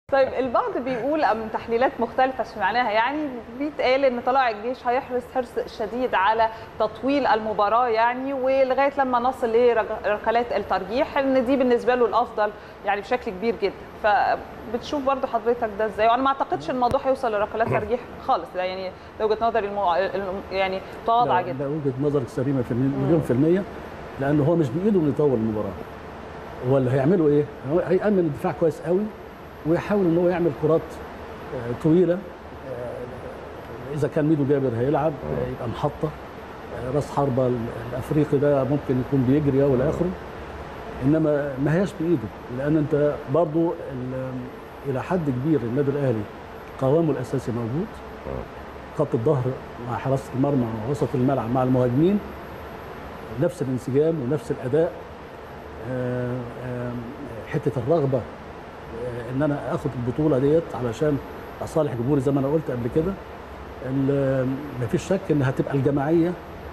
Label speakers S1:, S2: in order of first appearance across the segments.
S1: طيب البعض بيقول من تحليلات مختلفة سمعناها يعني بيتقال ان طلائع الجيش هيحرص حرص شديد على تطويل المباراة يعني ولغاية لما نصل لركلات الترجيح ان دي بالنسبة له الافضل يعني بشكل كبير جدا فبتشوف برضو حضرتك ده ازاي وانا ما اعتقدش ان الموضوع هيوصل لركلات ترجيح خالص ده يعني ده وجهة نظري المو... يعني متواضعة
S2: لا,
S1: جدا
S2: لا وجهه نظرك سليمه في المي- مليون في الميه لان هو مش بايده انه يطول المباراه هو اللي هيعمله ايه؟ هو هيامن الدفاع كويس قوي ويحاول ان هو يعمل كرات آه، طويله آه، اذا كان ميدو جابر هيلعب آه، يبقى محطه آه، راس حربه ال- الافريقي ده ممكن يكون بيجري او الى اخره انما ما هياش بايده لان انت برضو ال- الى حد كبير النادي الاهلي قوامه الاساسي موجود خط الظهر مع حراسه المرمى ووسط الملعب مع المهاجمين نفس الانسجام ونفس الاداء آه، آه، حته الرغبه آه، ان انا اخد البطوله ديت علشان اصالح جمهوري زي ما انا قلت قبل كده ال- مفيش شك انها هتبقى الجماعيه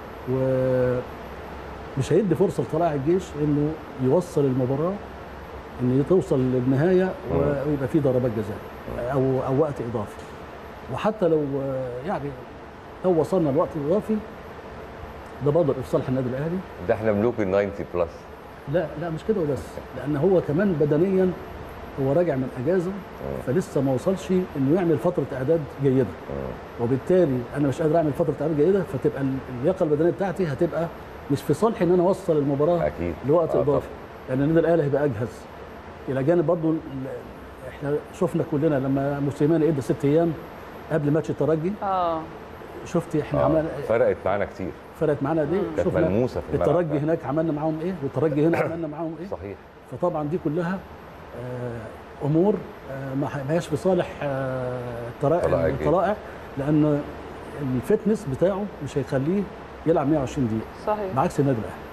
S2: ومش هيدي فرصه لطلائع الجيش انه يوصل المباراه ان توصل للنهايه ويبقى في ضربات جزاء او او وقت اضافي وحتى لو آه، يعني لو وصلنا لوقت اضافي ده برضه في صالح النادي الاهلي
S3: ده احنا ملوك ال 90 بلس
S2: لا لا مش كده وبس لان هو كمان بدنيا هو راجع من اجازه فلسه ما وصلش انه يعمل فتره اعداد جيده وبالتالي انا مش قادر اعمل فتره اعداد جيده فتبقى ال- اللياقه البدنيه بتاعتي هتبقى مش في صالحي ان انا اوصل المباراه
S3: اكيد
S2: لوقت
S3: آه،
S2: اضافي لان النادي الاهلي هيبقى اجهز الى جانب برضه ال- احنا شفنا كلنا لما موسيماني ادى ست ايام قبل ماتش الترجي
S1: اه
S2: شفتي احنا
S3: آه،
S2: عملنا
S3: فرقت معانا كتير
S2: فرقت معانا دي
S3: كانت ملموسه في الملعب
S2: الترجي هناك عملنا معاهم ايه والترجي هنا عملنا معاهم ايه
S3: صحيح
S2: فطبعا دي كلها آه، امور آه، ما ح- ما هياش في صالح آه، الطرائع
S3: طلائع الجيش.
S2: الطلائع لان الفتنس بتاعه مش هيخليه يلعب 120 دقيقه
S1: صحيح
S2: بعكس النادي الاهلي